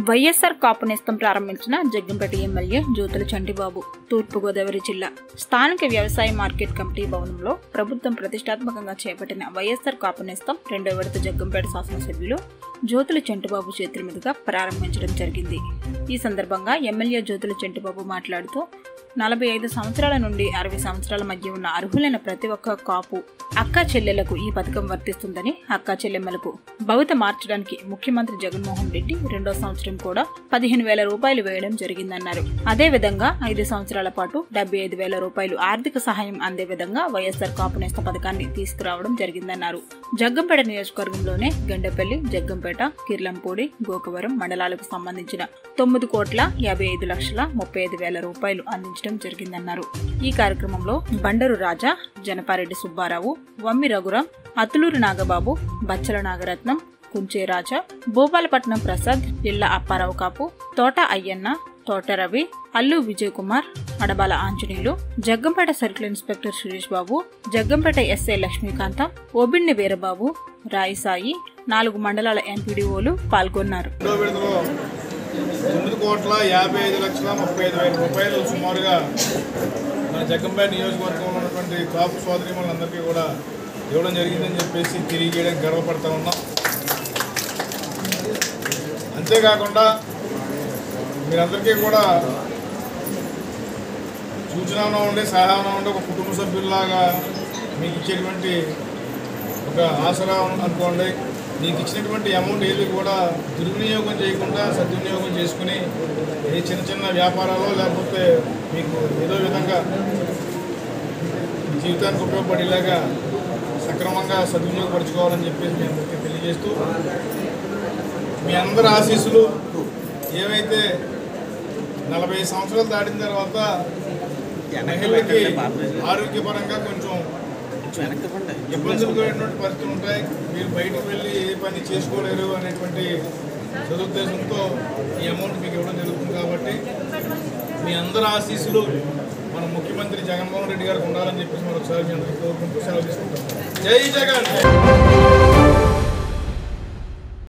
వైఎస్ఆర్ కాపు నేస్తం ప్రారంభించిన జగ్గంపేట ఎమ్మెల్యే జ్యోతుల చంటిబాబు తూర్పుగోదావరి జిల్లా స్థానిక వ్యవసాయ మార్కెట్ కమిటీ భవనంలో ప్రభుత్వం ప్రతిష్టాత్మకంగా చేపట్టిన వైఎస్ఆర్ కాపు నేస్తం రెండో విడత జగ్గంపేట శాసనసభ్యులు జ్యోతుల చంటిబాబు చేతుల మీదుగా ప్రారంభించడం జరిగింది ఈ సందర్భంగా ఎమ్మెల్యే జ్యోతుల చంటిబాబు మాట్లాడుతూ నలభై ఐదు సంవత్సరాల నుండి అరవై సంవత్సరాల మధ్య ఉన్న అర్హులైన ప్రతి ఒక్క కాపు అక్క చెల్లెలకు ఈ పథకం వర్తిస్తుందని అక్క చెల్లెమ్మలకు భవిత మార్చడానికి ముఖ్యమంత్రి జగన్మోహన్ రెడ్డి రెండో సంవత్సరం కూడా పదిహేను వేల రూపాయలు వేయడం జరిగిందన్నారు అదే విధంగా ఐదు సంవత్సరాల పాటు డెబ్బై ఐదు వేల రూపాయలు ఆర్థిక సహాయం అందే విధంగా వైఎస్ఆర్ కాపు నేస్త పథకాన్ని తీసుకురావడం జరిగిందన్నారు జగ్గంపేట నియోజకవర్గంలోనే గండపల్లి జగ్గంపేట కిర్లంపూడి గోకవరం మండలాలకు సంబంధించిన తొమ్మిది కోట్ల యాభై ఐదు లక్షల ముప్పై ఐదు వేల రూపాయలు అందించడం జరిగిందన్నారు ఈ కార్యక్రమంలో బండరు రాజా జనపారెడ్డి సుబ్బారావు వమ్మి రఘురాం అతులూరి నాగబాబు బచ్చల నాగరత్నం కుంచే రాజా భూపాలపట్నం ప్రసాద్ ఇళ్ల అప్పారావు కాపు Thota Ayyanna Thota Ravi Allu Vijay Kumar Adabala Anjaneyulu Jaggampeta circle inspector Suresh Babu Jaggampeta SI Lakshmikantham ఓబిన్ని వీరబాబు రాయి సాయి నాలుగు మండలాల ఎంపీడీఓలు పాల్గొన్నారు రెండో విడతలో తొమ్మిది కోట్ల యాభై ఐదు లక్షల ముప్పై ఐదు వేల రూపాయలు సుమారుగా మన జగ్గంపేట నియోజకవర్గంలో ఉన్నటువంటి కాపు సోదరి వాళ్ళందరికీ కూడా ఇవ్వడం జరిగిందని చెప్పేసి తెలియజేయడానికి గర్వపడతా ఉన్నాం అంతేకాకుండా మీరందరికీ కూడా సూచన ఉండే సహాయం ఉండే ఒక కుటుంబ సభ్యుల్లాగా మీకు ఇచ్చేటువంటి ఒక ఆసరా అనుకోండి మీకు ఇచ్చినటువంటి అమౌంట్ ఏది కూడా దుర్వినియోగం చేయకుండా సద్వినియోగం చేసుకుని ఏ చిన్న చిన్న వ్యాపారాలు లేకపోతే మీకు ఏదో విధంగా జీవితానికి ఉపయోగపడేలాగా సక్రమంగా సద్వినియోగపరచుకోవాలని చెప్పేసి మేము అందరికీ తెలియజేస్తూ మీ అందరి ఆశీస్సులు ఏవైతే నలభై సంవత్సరాలు దాటిన తర్వాత మహిళలకి ఆరోగ్యపరంగా కొంచెం ఇబ్బందులు కూడినటువంటి పరిస్థితులు ఉంటాయి మీరు బయటకు వెళ్ళి ఏ పని చేసుకోలేరు అనేటువంటి సదుద్దేశంతో ఈ అమౌంట్ మీకు ఇవ్వడం జరుగుతుంది కాబట్టి మీ అందరి ఆశీస్సులు మన ముఖ్యమంత్రి జగన్మోహన్ రెడ్డి గారికి ఉండాలని చెప్పేసి మరొకసారి మీ అందరికీ కోరుకుంటూ సెలవు తీసుకుంటాం జై జగన్